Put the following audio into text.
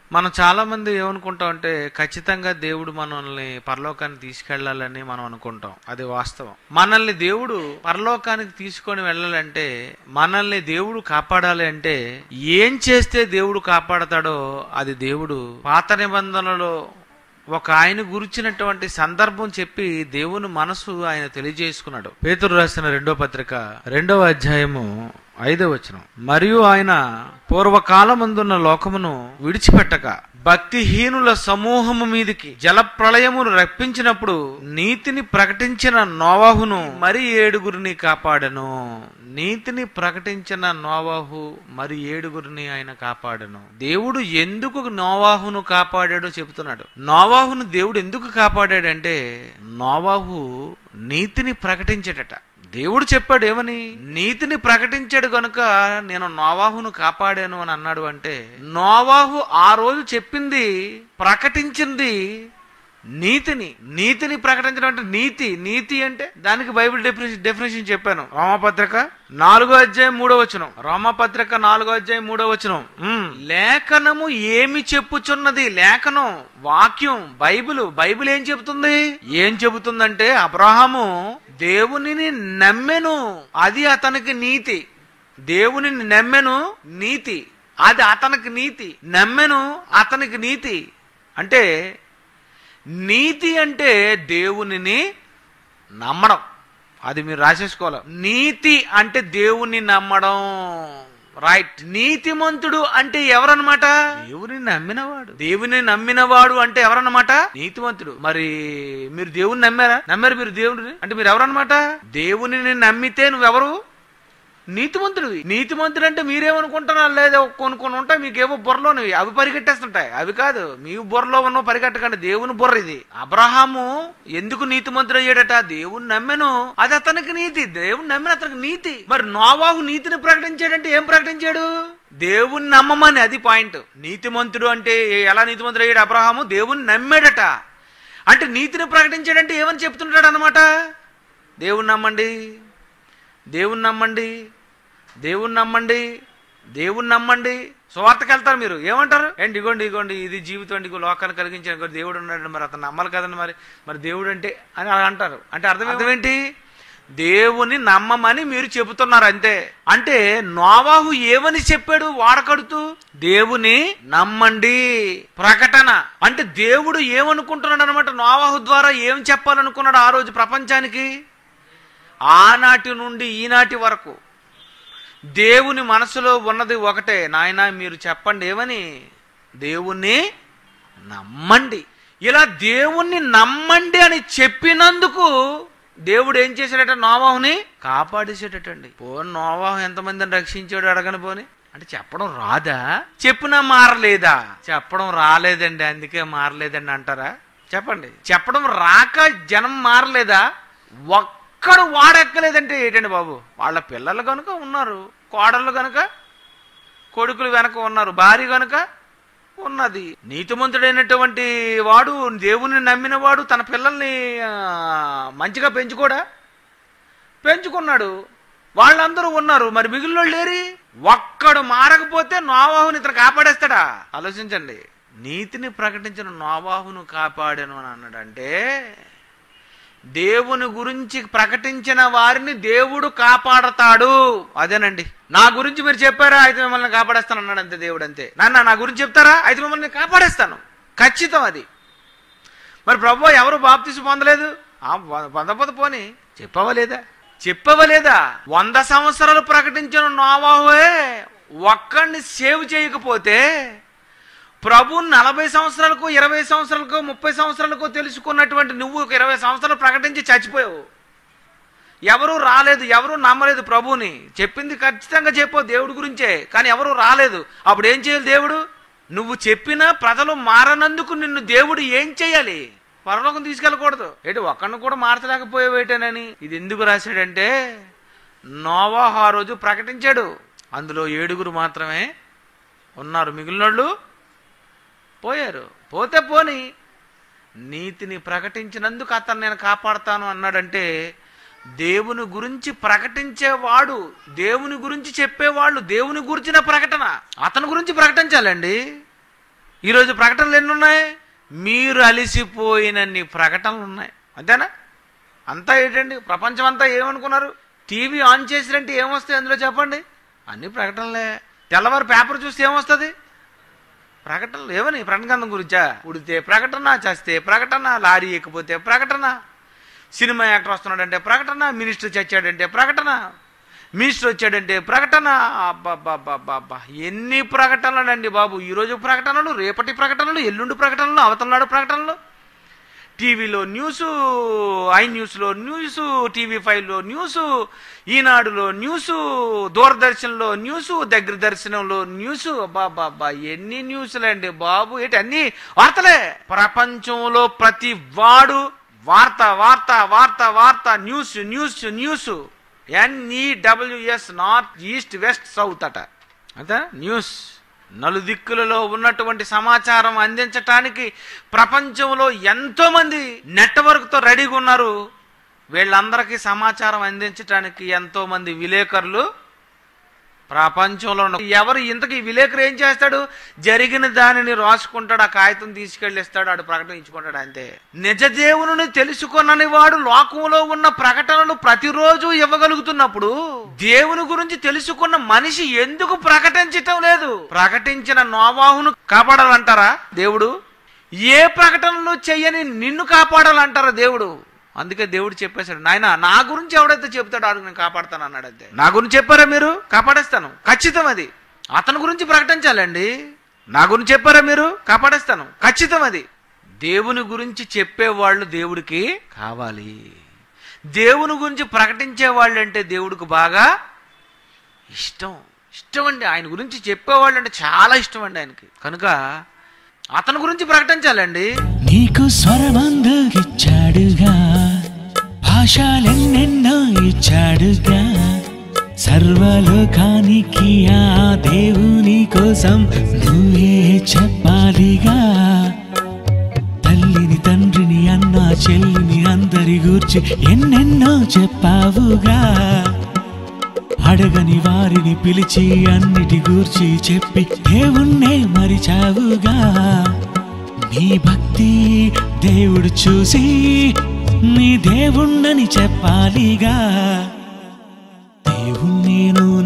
మనం చాలా మంది ఏమనుకుంటాం అంటే ఖచ్చితంగా దేవుడు మనల్ని పరలోకానికి తీసుకెళ్లాలని మనం అనుకుంటాం అది వాస్తవం మనల్ని దేవుడు పరలోకానికి తీసుకొని వెళ్ళాలంటే మనల్ని దేవుడు కాపాడాలి అంటే ఏం చేస్తే దేవుడు కాపాడతాడో అది దేవుడు పాత నిబంధనలో ఒక ఆయన గురించినటువంటి సందర్భం చెప్పి దేవుని మనసు ఆయన తెలియజేసుకున్నాడు పేతురు రాసిన రెండో పత్రిక రెండవ అధ్యాయము ఐదవ వచనం మరియు ఆయన పూర్వకాలమందున్న లోకమును విడిచిపెట్టక భక్తిహీనుల సమూహము మీదికి జల ప్రళయమును రప్పించినప్పుడు నీతిని ప్రకటించిన నోవాహును మరి ఏడుగురిని కాపాడను నీతిని ప్రకటించిన నోవాహు మరి ఏడుగురిని ఆయన కాపాడను దేవుడు ఎందుకు నోవాహును కాపాడాడో చెబుతున్నాడు నోవాహును దేవుడు ఎందుకు కాపాడాడంటే నోవాహు నీతిని ప్రకటించేటట దేవుడు చెప్పాడు ఏమని నీతిని ప్రకటించాడు గనుక నేను నోవాహును కాపాడాను అని అన్నాడు అంటే నోవాహు ఆ రోజు చెప్పింది ప్రకటించింది నీతిని నీతిని ప్రకటించడం అంటే నీతి నీతి అంటే దానికి బైబిల్ డెఫినేషన్ డెఫినేషన్ చెప్పాను రోమపత్రిక నాలుగో అధ్యాయం మూడో వచనం రోమపత్రిక నాలుగో అధ్యాయం మూడో వచనం ఉమ్, లేఖనము ఏమి చెప్పుచున్నది లేఖనం వాక్యం బైబిల్ బైబిల్ ఏం చెబుతుంది ఏం చెబుతుందంటే అబ్రహాము దేవునిని నమ్మెను అది అతనికి నీతి దేవునిని నమ్మెను నీతి అది అతనికి నీతి నమ్మెను అతనికి నీతి అంటే నీతి అంటే దేవునిని నమ్మడం అది మీరు రాసేసుకోవాలి నీతి అంటే దేవుని నమ్మడం రైట్ నీతిమంతుడు అంటే ఎవరన్నమాట దేవుని నమ్మినవాడు దేవుని నమ్మినవాడు అంటే ఎవరన్నమాట నీతిమంతుడు మరి మీరు దేవుని నమ్మారా నమ్మారు మీరు దేవుడిని అంటే మీరు ఎవరన్నమాట దేవునిని నమ్మితే నువ్వెవరు నీతిమంతుడివి నీతిమంతుడు అంటే మీరేమనుకుంటున్నారు లేదా కొన్ని కొన్ని ఉంటాయి మీకేవో బుర్రలోనివి అవి పరిగెట్టేస్తుంటాయి అవి కాదు మీ బుర్రలో ఉన్న పరిగెట్టకండి దేవుని బుర్ర ఇది అబ్రహాము ఎందుకు నీతిమంతుడు అయ్యాడట దేవుని నమ్మెను అది అతనికి నీతి దేవుని నమ్మిన అతనికి నీతి మరి నోవాహు నీతిని ప్రకటించాడంటే ఏం ప్రకటించాడు దేవుని నమ్మమని అది పాయింట్ నీతిమంతుడు అంటే ఎలా నీతిమంతుడు అయ్యాడు అబ్రహాము దేవుని నమ్మాడట అంటే నీతిని ప్రకటించాడంటే ఏమని చెప్తుంటాడు అనమాట దేవుని నమ్మండి దేవుని నమ్మండి దేవుని నమ్మండి దేవుని నమ్మండి సువార్తకి వెళ్తారు మీరు ఏమంటారు ఏంటి ఇగోండి ఇగోండి ఇది జీవితం అండి ఇగో లోకాన్ని కలిగించిన ఇగో దేవుడు ఉన్నాడు మరి అతను నమ్మాలి కదండి మరి మరి దేవుడు అంటే అని అలా అంటారు అంటే అర్థం అర్థం ఏంటి దేవుని నమ్మమని మీరు చెబుతున్నారు అంతే అంటే నోవాహు ఏమని చెప్పాడు వాడకడుతూ దేవుని నమ్మండి ప్రకటన అంటే దేవుడు ఏమనుకుంటున్నాడు అనమాట నోవాహు ద్వారా ఏం చెప్పాలనుకున్నాడు ఆ రోజు ప్రపంచానికి ఆనాటి నుండి ఈనాటి వరకు దేవుని మనసులో ఉన్నది ఒకటే నాయన మీరు చెప్పండి ఏమని దేవుణ్ణి నమ్మండి ఇలా దేవుణ్ణి నమ్మండి అని చెప్పినందుకు దేవుడు ఏం చేశాడట నోవాహుని కాపాడేసేటటండి పో నోవాహు ఎంతమందిని రక్షించాడు అడగని పోని అంటే చెప్పడం రాదా చెప్పినా మారలేదా చెప్పడం రాలేదండి అందుకే మారలేదండి అంటారా చెప్పండి చెప్పడం రాక జనం మారలేదా ఒక్కడు వాడెక్కలేదంటే ఏంటండి బాబు వాళ్ళ పిల్లలు కనుక ఉన్నారు కోడళ్ళు కనుక కొడుకులు వెనక ఉన్నారు భార్య కనుక ఉన్నది నీతిమంతుడైనటువంటి వాడు దేవుని నమ్మిన వాడు తన పిల్లల్ని ఆ, మంచిగా పెంచుకోడా పెంచుకున్నాడు వాళ్ళందరూ ఉన్నారు మరి మిగిలిన వాళ్ళు లేరి ఒక్కడు మారకపోతే నోవాహుని ఇతను కాపాడేస్తాడా ఆలోచించండి నీతిని ప్రకటించిన నోవాహును కాపాడాను అని అన్నాడంటే దేవుని గురించి ప్రకటించిన వారిని దేవుడు కాపాడతాడు అదేనండి నా గురించి మీరు చెప్పారా అయితే మిమ్మల్ని కాపాడేస్తాను అన్నాడు అంతే దేవుడు అంతే నాన్న నా గురించి చెప్తారా అయితే మిమ్మల్ని కాపాడేస్తాను ఖచ్చితం అది మరి ప్రభు ఎవరు బాప్తీసు పొందలేదు ఆ, పొ- పొందకపోతే పోని చెప్పవా లేదా చెప్పవా లేదా వంద సంవత్సరాలు ప్రకటించిన నోవాహువే ఒక్కడిని సేవ్ చేయకపోతే ప్రభు నలభై సంవత్సరాలకు ఇరవై సంవత్సరాలకు ముప్పై సంవత్సరాలకు తెలుసుకున్నటువంటి నువ్వు ఒక ఇరవై సంవత్సరాలు ప్రకటించి చచ్చిపోయావు ఎవరు రాలేదు ఎవరు నమ్మలేదు ప్రభుని చెప్పింది ఖచ్చితంగా చెప్పు దేవుడి గురించే కానీ ఎవరు రాలేదు అప్పుడు ఏం చేయాలి దేవుడు నువ్వు చెప్పిన ప్రజలు మారనందుకు నిన్ను దేవుడు ఏం చేయాలి పరలోకం తీసుకెళ్ళకూడదు ఏంటి ఒక్కడిని కూడా మార్చలేకపోయావేటనని ఇది ఎందుకు రాశాడంటే నోవాహు ఆ రోజు ప్రకటించాడు అందులో ఏడుగురు మాత్రమే ఉన్నారు మిగిలినోళ్ళు పోయారు పోతే పోని నీతిని ప్రకటించినందుకు అతను నేను కాపాడతాను అన్నాడంటే దేవుని గురించి ప్రకటించేవాడు దేవుని గురించి చెప్పేవాళ్ళు దేవుని గురించిన ప్రకటన అతని గురించి ప్రకటించాలండి ఈరోజు ప్రకటనలు ఎన్ని ఉన్నాయి మీరు అలిసిపోయినన్ని ప్రకటనలు ఉన్నాయి అంతేనా అంతా ఏంటండి ప్రపంచం అంతా ఏమనుకున్నారు టీవీ ఆన్ చేసిరంటే ఏమొస్తాయి అందులో చెప్పండి అన్ని ప్రకటనలే తెల్లవారు పేపర్ చూస్తే ఏమొస్తుంది ప్రకటనలు ఏమని ప్రకటన గ్రంథం గురించా ఉడితే ప్రకటన చస్తే ప్రకటన లారీ ఎక్కిపోతే ప్రకటన సినిమా యాక్టర్ వస్తున్నాడంటే ప్రకటన మినిస్టర్ చచ్చాడంటే ప్రకటన మినిస్టర్ వచ్చాడంటే ప్రకటన అబ్బబ్బబ్బబ్బబ్బా ఎన్ని ప్రకటనలండి బాబు ఈరోజు ప్రకటనలు రేపటి ప్రకటనలు ఎల్లుండి ప్రకటనలు అవతలనాడు ప్రకటనలు టీవీలో న్యూస్ ఐ న్యూస్లో న్యూస్ టీవీ ఫైవ్లో న్యూస్ ఈనాడులో న్యూస్ దూరదర్శన్లో న్యూస్ దగ్గర దర్శనంలో న్యూస్ బాబా ఎన్ని న్యూస్లండి బాబు ఏంటి అన్ని వార్తలే ప్రపంచంలో ప్రతి వాడు వార్త వార్త వార్త వార్త news news news N E W S north east west south అట అంతే న్యూస్ నలుదిక్కులలో ఉన్నటువంటి సమాచారం అందించటానికి ప్రపంచంలో ఎంతో మంది నెట్వర్క్తో రెడీగా ఉన్నారు వీళ్ళందరికీ సమాచారం అందించటానికి ఎంతో మంది విలేకరులు ప్రపంచంలో ఉన్న ఎవరు ఇంతకీ విలేకరు ఏం చేస్తాడు జరిగిన దానిని రాసుకుంటాడు ఆ కాగితం తీసుకెళ్ళి ఇస్తాడు ఆడు ప్రకటన ఇచ్చుకుంటాడు అంతే నిజ దేవుని తెలుసుకొనని వాడు లోకంలో ఉన్న ప్రకటనలు ప్రతిరోజు ఇవ్వగలుగుతున్నప్పుడు దేవుని గురించి తెలుసుకున్న మనిషి ఎందుకు ప్రకటించటం లేదు ప్రకటించిన నోవాహును కాపాడాలంటారా దేవుడు ఏ ప్రకటనలు చెయ్యని నిన్ను కాపాడాలంటారా దేవుడు అందుకే దేవుడు చెప్పేశాడు నాయన నా గురించి ఎవడైతే చెప్తాడో ఆడు నేను కాపాడతాను అన్నాడు అంతే నా గురించి చెప్పారా మీరు కాపాడేస్తాను ఖచ్చితం అది అతని గురించి ప్రకటించాలండి నా గురించి చెప్పారా మీరు కాపాడేస్తాను ఖచ్చితం అది దేవుని గురించి చెప్పేవాళ్ళు దేవుడికి కావాలి దేవుని గురించి ప్రకటించే వాళ్ళు అంటే దేవుడికి బాగా ఇష్టం ఇష్టం అండి ఆయన గురించి చెప్పేవాళ్ళు అంటే చాలా ఇష్టం అండి ఆయనకి కనుక అతని గురించి ప్రకటించాలండి నీకు స్వరమందుకిచ్చాడుగా భాషలెన్నెన్నో ఇచ్చాడుగా సర్వలోకానికి ఆ దేవుని కోసం నువ్వే చెప్పాలిగా తల్లిని తండ్రిని అన్న చెల్లిని అందరి గూర్చి ఎన్నెన్నో చెప్పావుగా అడగని వారిని పిలిచి అన్నిటి గూర్చి చెప్పి దేవుణ్ణే మరిచావుగా నీ భక్తి దేవుడు చూసి నీ దేవుణ్ణని చెప్పాలిగా దేవుణ్ణి నేను